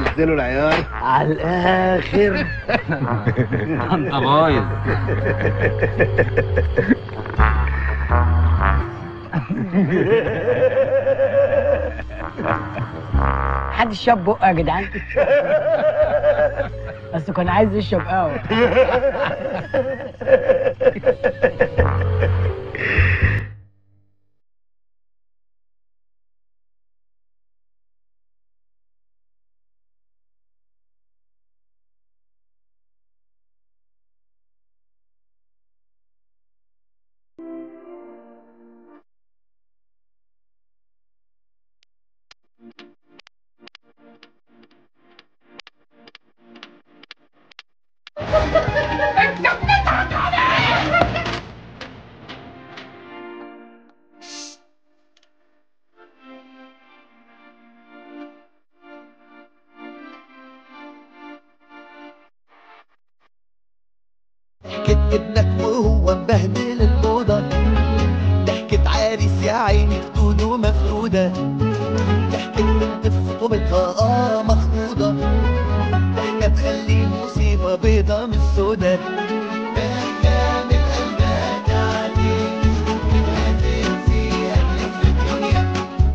نزلوا العيار على الاخر انت بايظ حد شاب بقه يا جدعان بس كان عايز يشرب قهوه ضحكة ابنك وهو مبهدل الأوضة ضحكة عريس يا عيني خدوده مفرودة ضحكة بنت في طوبتها اه مخضوضة ضحكة تخلي مصيبة بيضة من سودا ضحكة من قلبها تعدي هتنسي أهلك في الدنيا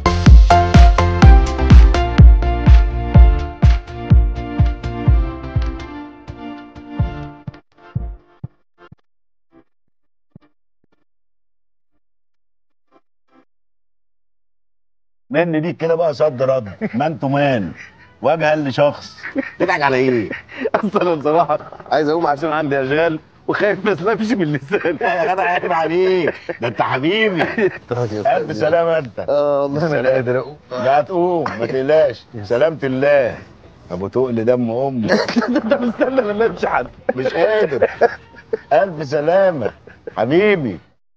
من دي كده بقى صد رد ما انتوا مان وجها لشخص تضحك على ايه؟ اصلا بصراحه عايز اقوم عشان عندي اشغال وخايف ما اسلمش من لساني يا جدع عيب عليك ده انت حبيبي الف سلامه انت اه والله انا لا قادر اقوم لا هتقوم ما تقلقش سلامة الله ابو تقل دم امه انت مستنى لما امشي حد مش قادر الف سلامه حبيبي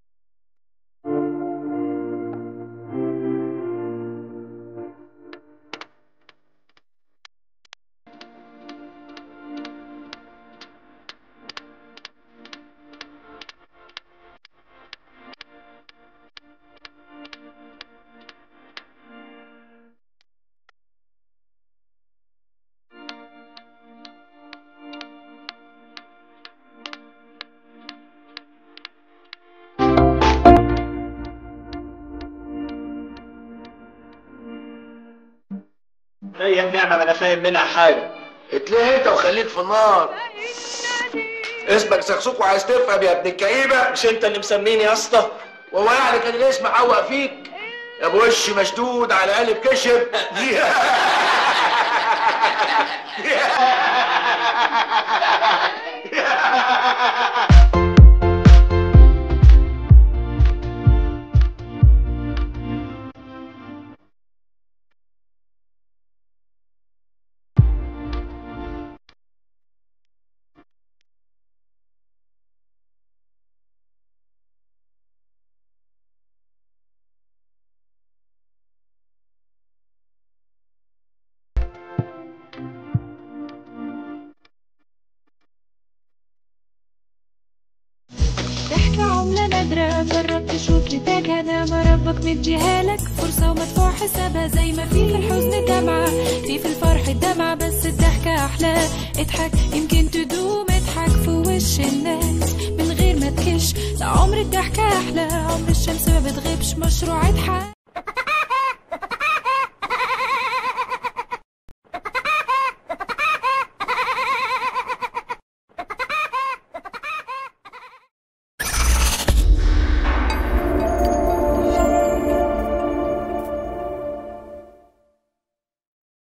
هي النعمة ما انا فاهم منها حاجة اتلهي انت وخليك في النار اسمك سكسوك وعايز تفهم يا ابن الكئيبة مش انت اللي مسميني يا اسطى وهو يعني كان الاسم عوق فيك يا ابو وش مشدود على قلب كشب ضحكة عملة نادرة جرب تشوف نتاجها نعمة ربك مديها لك فرصة ومدفوع حسابها زي ما في في الحزن دمعة في في الفرح الدمعة بس الضحكة أحلى اضحك يمكن تدوم اضحك في وش الناس من غير ما تكش ده عمر الضحكة أحلى عمر الشمس ما بتغيبش مشروع اضحك